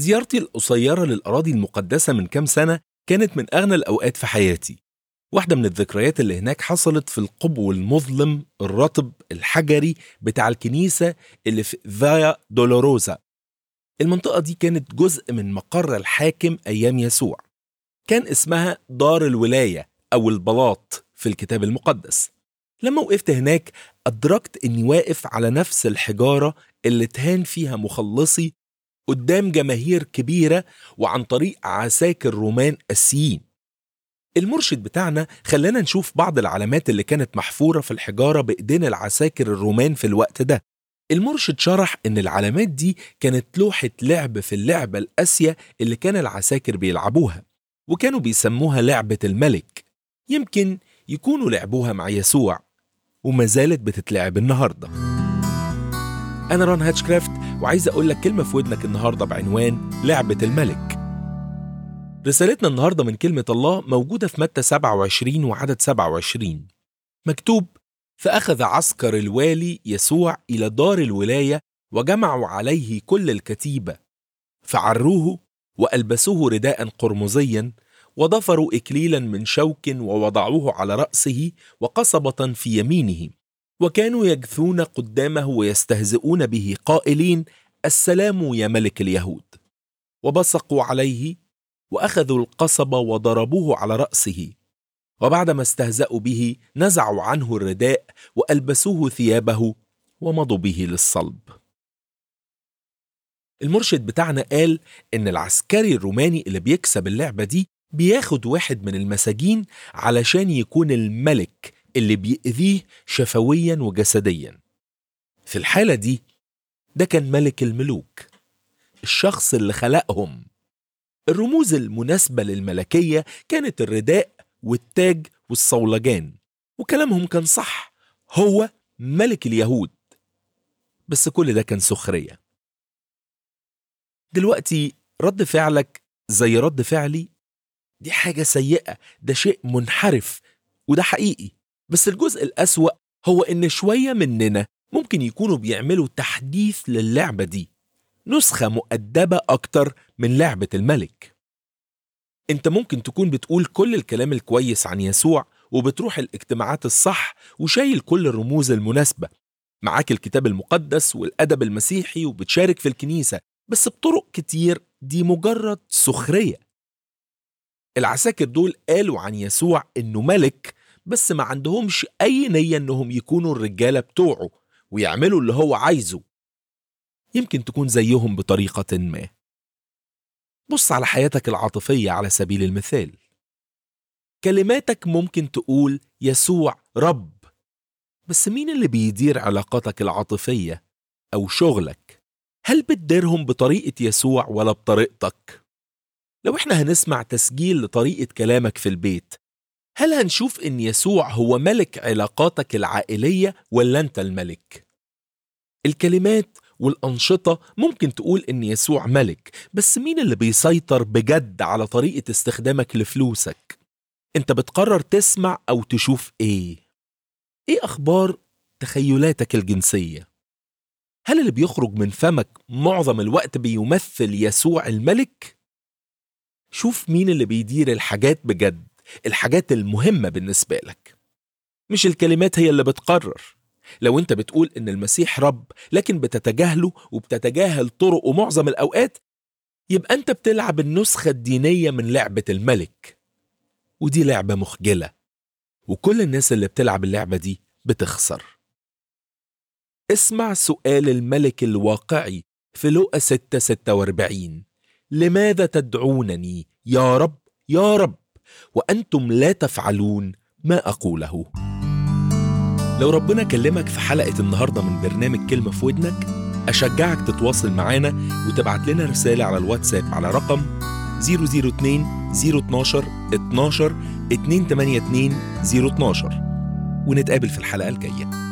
زيارتي القصيرة للأراضي المقدسة من كام سنة كانت من أغنى الأوقات في حياتي واحدة من الذكريات اللي هناك حصلت في القبو المظلم الرطب الحجري بتاع الكنيسة اللي في فايا دولوروزا المنطقة دي كانت جزء من مقر الحاكم أيام يسوع كان اسمها دار الولاية أو البلاط في الكتاب المقدس لما وقفت هناك أدركت إني واقف على نفس الحجارة اللي تهان فيها مخلصي قدام جماهير كبيرة وعن طريق عساكر رومان أسيين المرشد بتاعنا خلانا نشوف بعض العلامات اللي كانت محفورة في الحجارة بإيدين العساكر الرومان في الوقت ده المرشد شرح إن العلامات دي كانت لوحة لعب في اللعبة القاسية اللي كان العساكر بيلعبوها وكانوا بيسموها لعبة الملك يمكن يكونوا لعبوها مع يسوع وما زالت بتتلعب النهارده أنا ران هاتشكرافت وعايز أقول لك كلمة في ودنك النهاردة بعنوان لعبة الملك رسالتنا النهاردة من كلمة الله موجودة في متى 27 وعدد 27 مكتوب فأخذ عسكر الوالي يسوع إلى دار الولاية وجمعوا عليه كل الكتيبة فعروه وألبسوه رداء قرمزيا وضفروا إكليلا من شوك ووضعوه على رأسه وقصبة في يمينه وكانوا يجثون قدامه ويستهزئون به قائلين السلام يا ملك اليهود وبصقوا عليه واخذوا القصبه وضربوه على راسه وبعدما استهزأوا به نزعوا عنه الرداء والبسوه ثيابه ومضوا به للصلب المرشد بتاعنا قال ان العسكري الروماني اللي بيكسب اللعبه دي بياخد واحد من المساجين علشان يكون الملك اللي بيأذيه شفويا وجسديا في الحالة دي ده كان ملك الملوك الشخص اللي خلقهم الرموز المناسبة للملكية كانت الرداء والتاج والصولجان وكلامهم كان صح هو ملك اليهود بس كل ده كان سخرية دلوقتي رد فعلك زي رد فعلي دي حاجة سيئة ده شيء منحرف وده حقيقي بس الجزء الأسوأ هو إن شوية مننا ممكن يكونوا بيعملوا تحديث للعبة دي نسخة مؤدبة أكتر من لعبة الملك أنت ممكن تكون بتقول كل الكلام الكويس عن يسوع وبتروح الاجتماعات الصح وشايل كل الرموز المناسبة معاك الكتاب المقدس والأدب المسيحي وبتشارك في الكنيسة بس بطرق كتير دي مجرد سخرية العساكر دول قالوا عن يسوع إنه ملك بس ما عندهمش أي نية إنهم يكونوا الرجالة بتوعه ويعملوا اللي هو عايزه يمكن تكون زيهم بطريقة ما بص على حياتك العاطفية على سبيل المثال كلماتك ممكن تقول يسوع رب بس مين اللي بيدير علاقاتك العاطفية أو شغلك؟ هل بتديرهم بطريقة يسوع ولا بطريقتك؟ لو احنا هنسمع تسجيل لطريقة كلامك في البيت هل هنشوف ان يسوع هو ملك علاقاتك العائليه ولا انت الملك الكلمات والانشطه ممكن تقول ان يسوع ملك بس مين اللي بيسيطر بجد على طريقه استخدامك لفلوسك انت بتقرر تسمع او تشوف ايه ايه اخبار تخيلاتك الجنسيه هل اللي بيخرج من فمك معظم الوقت بيمثل يسوع الملك شوف مين اللي بيدير الحاجات بجد الحاجات المهمة بالنسبة لك مش الكلمات هي اللي بتقرر لو انت بتقول ان المسيح رب لكن بتتجاهله وبتتجاهل طرقه معظم الاوقات يبقى انت بتلعب النسخة الدينية من لعبة الملك ودي لعبة مخجلة وكل الناس اللي بتلعب اللعبة دي بتخسر اسمع سؤال الملك الواقعي في لقا 6 46 لماذا تدعونني يا رب يا رب وانتم لا تفعلون ما اقوله لو ربنا كلمك في حلقه النهارده من برنامج كلمه في ودنك اشجعك تتواصل معانا وتبعت لنا رساله على الواتساب على رقم 002 012 12 282 012 ونتقابل في الحلقه الجايه